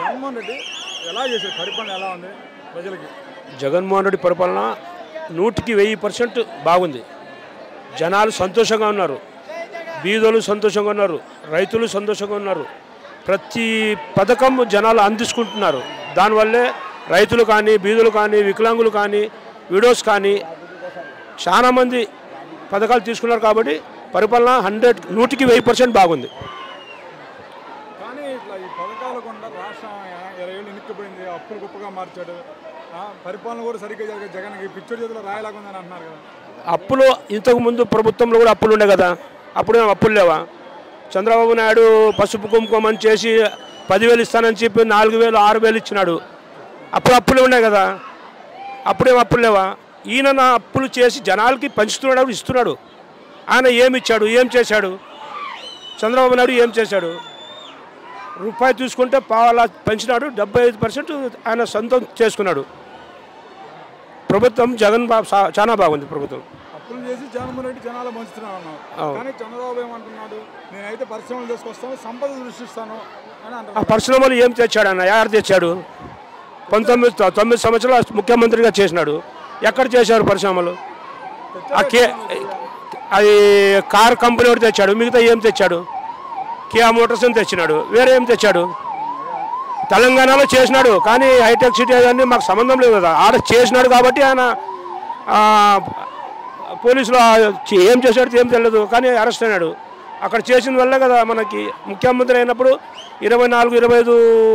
జగన్మోహన్ రెడ్డి ఎలా చేశారు పరిపాలన ఎలా ఉంది ప్రజలకి జగన్మోహన్ రెడ్డి పరిపాలన నూటికి వెయ్యి పర్సెంట్ బాగుంది జనాలు సంతోషంగా ఉన్నారు బీదోలు సంతోషంగా ఉన్నారు రైతులు సంతోషంగా ఉన్నారు ప్రతి పథకం జనాలు అందించుకుంటున్నారు దానివల్లే రైతులు కానీ బీదులు కానీ వికలాంగులు కానీ విడోస్ కానీ చాలామంది పథకాలు తీసుకున్నారు కాబట్టి పరిపాలన హండ్రెడ్ నూటికి వెయ్యి పర్సెంట్ బాగుంది కానీ ఇట్లా ఈ పథకాల కొండ రాష్ట్రం ఇరవై ఏళ్ళు ఇనుక్కుపోయింది అప్పులు గొప్పగా మార్చాడు ఆ, పరిపాలన కూడా సరిగ్గా జరిగే జగన్కి పిచ్చడి చేతిలో రాయలాగా ఉందని అంటున్నారు కదా అప్పులు ఇంతకు ముందు ప్రభుత్వంలో కూడా అప్పులు ఉండే కదా అప్పుడేం అప్పులు లేవా చంద్రబాబు నాయుడు పసుపు కుంకుమని చేసి పదివేలు ఇస్తానని చెప్పి నాలుగు వేలు ఆరు వేలు ఇచ్చినాడు అప్పుడు అప్పులు ఉన్నాయి కదా అప్పుడేం అప్పులు లేవా ఈయన నా అప్పులు చేసి జనాలకి పంచుతున్నాడు ఇస్తున్నాడు ఆయన ఏమి ఇచ్చాడు ఏం చేశాడు చంద్రబాబు నాయుడు ఏం చేశాడు రూపాయి తీసుకుంటే పావలా పెంచినాడు డెబ్బై ఐదు పర్సెంట్ ఆయన సొంతం చేసుకున్నాడు ప్రభుత్వం జగన్ బాబు సా- చాలా బాగుంది ప్రభుత్వం అప్పులు చేసి జగన్మోహన్ రెడ్డి జనాలు పంచుతున్నాను అన్నాడు అవును. కానీ చంద్రబాబు ఏమంటున్నాడు నేనైతే పరిశ్రమలు తీసుకొస్తాను సంపద సృష్టిస్తాను అని ఆ అంటున్నాడు పరిశ్రమలు ఏం తెచ్చాడు అన్న ఎవరు తెచ్చాడు పంతొమ్మిది తొమ్మిది సంవత్సరాలు ముఖ్యమంత్రిగా చేసినాడు ఎక్కడ చేశారు పరిశ్రమలు ఆ కే అది కార్ కంపెనీ ఒకటి తెచ్చాడు మిగతా ఏం తెచ్చాడు కియా మోటార్స్ అని తెచ్చినాడు వేరే ఏం తెచ్చాడు తెలంగాణలో చేసినాడు కానీ హైటెక్ సిటీ అవన్నీ మాకు సంబంధం లేదు కదా ఆడ చేసినాడు కాబట్టి ఆయన ఆ, పోలీసులు ఆ చే- ఏం చేశాడు ఏం తెలియదు కానీ అరెస్ట్ అయినాడు అక్కడ చేసిన వల్లే కదా మనకి ముఖ్యమంత్రి అయినప్పుడు ఇరవై నాలుగు ఇరవై ఐదు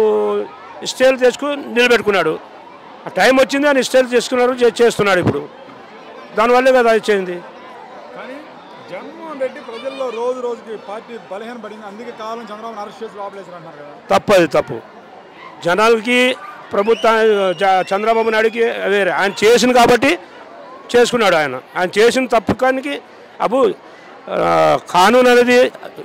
స్టేలు తెచ్చుకుని నిలబెట్టుకున్నాడు ఆ టైం వచ్చింది ఆయన స్టేలు చేసుకున్నారు చే- చేస్తున్నాడు ఇప్పుడు దానివల్లే కదా వచ్చింది కానీ జగన్మోహన్ రెడ్డి ప్రజల్లో రోజు రోజుకి పార్టీ బలహీన పడింది అందుకే కావాలని చంద్రబాబు అరెస్ట్ చేసి లోపలేసారు అంటున్నారు కదా తప్పు అది తప్పు జనాలకి ప్రభుత్వ జ- చంద్రబాబు నాయుడుకి వేరే ఆయన చేసింది కాబట్టి చేసుకున్నాడు ఆయన ఆయన చేసిన తప్పుకానికి అబ్బు ఆ, కానూన్ అనేది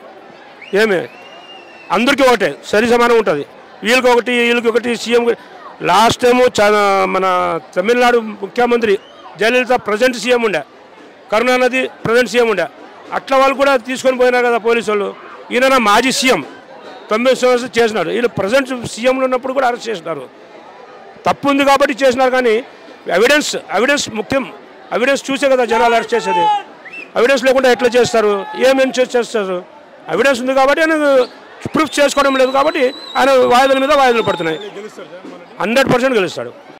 ఏమి అందరికీ ఒకటే సరి సమానం ఉంటుంది వీళ్ళకి ఒకటి వీళ్ళకి ఒకటి సీఎం లాస్ట్ టైము చ మన తమిళనాడు ముఖ్యమంత్రి జయలలిత ప్రజెంట్ సీఎం ఉండే కరుణానిధి ప్రజెంట్ సీఎం ఉండే అట్లా వాళ్ళు కూడా తీసుకొని పోయినారు కదా పోలీసు వాళ్ళు ఈయన మాజీ సీఎం తొమ్మిది సంవత్సరాలు చేసినారు వీళ్ళు ప్రజెంట్ సీఎంలు ఉన్నప్పుడు కూడా అరెస్ట్ చేసినారు తప్పు ఉంది కాబట్టి చేసినారు కానీ ఎవిడెన్స్ ఎవిడెన్స్ ముఖ్యం ఎవిడెన్స్ చూసే కదా జనాలు అరెస్ట్ చేసేది ఎవిడెన్స్ లేకుండా ఎట్లా చేస్తారు ఏమేమి చేస్తారు ఎవిడెన్స్ ఉంది కాబట్టి ఆయన ప్రూఫ్ చేసుకోవడం లేదు కాబట్టి ఆయన వాయిదాల మీద వాయిదాలు పడుతున్నాయి గెలుస్తారు జగన్మోహన్ రెడ్డి హండ్రెడ్ పర్సెంట్ గెలుస్తాడు